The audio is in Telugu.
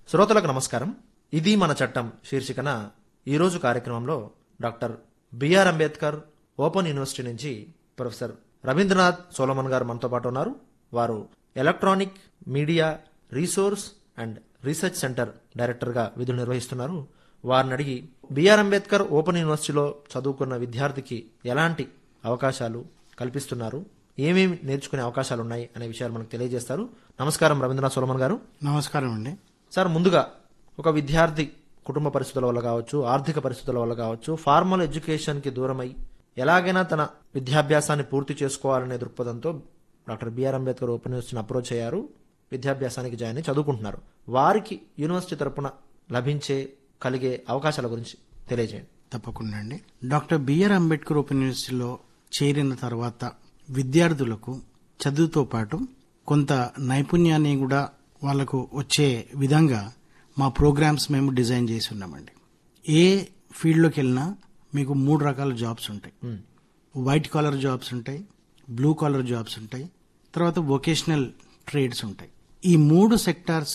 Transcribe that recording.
శ్రోతలకు నమస్కారం ఇది మన చట్టం శీర్షికన ఈరోజు కార్యక్రమంలో doctor B R Ambedkar open university నుంచి ప్రొఫెసర్ రవీంద్రనాథ్ సోలమన్ గారు మనతో పాటు ఉన్నారు వారు electronic media resource and research centre డైరెక్టర్గా విధులు నిర్వహిస్తున్నారు వారిని అడిగి బిఆర్ అంబేద్కర్ ఓపెన్ యూనివర్సిటీలో చదువుకున్న విద్యార్థికి ఎలాంటి అవకాశాలు కల్పిస్తున్నారు ఏమేమి నేర్చుకునే అవకాశాలు ఉన్నాయి అనే విషయాలు మనకు తెలియజేస్తారు నమస్కారం రవీంద్రనాథ్ సోలమన్ గారు నమస్కారం అండి సార్ ముందుగా ఒక విద్యార్థి కుటుంబ పరిస్థితుల వల్ల కావచ్చు ఆర్థిక పరిస్థితుల వల్ల కావచ్చు ఫార్మల్ ఎడ్యుకేషన్కి దూరమై ఎలాగైనా తన విద్యాభ్యాసాన్ని పూర్తి చేసుకోవాలనే దృక్పథంతో డాక్టర్ బిఆర్ అంబేద్కర్ ఓపెన్ యూనివర్సిటీని అప్రోచ్ అయ్యారు విద్యాభ్యాసానికి జాయిన్ అయి చదువుకుంటున్నారు వారికి యూనివర్సిటీ తరపున లభించే కలిగే అవకాశాల గురించి తెలియజేయండి తప్పకుండా అండి డాక్టర్ బిఆర్ అంబేద్కర్ ఓపెన్ యూనివర్సిటీలో చేరిన తర్వాత విద్యార్థులకు చదువుతో పాటు కొంత నైపుణ్యాన్ని కూడా వాళ్ళకు వచ్చే విధంగా మా ప్రోగ్రామ్స్ మేము డిజైన్ చేసి ఉన్నామండి ఏ ఫీల్డ్లోకి వెళ్ళినా మీకు మూడు రకాల జాబ్స్ ఉంటాయి వైట్ కాలర్ జాబ్స్ ఉంటాయి బ్లూ కాలర్ జాబ్స్ ఉంటాయి తర్వాత వొకేషనల్ ట్రేడ్స్ ఉంటాయి ఈ మూడు సెక్టార్స్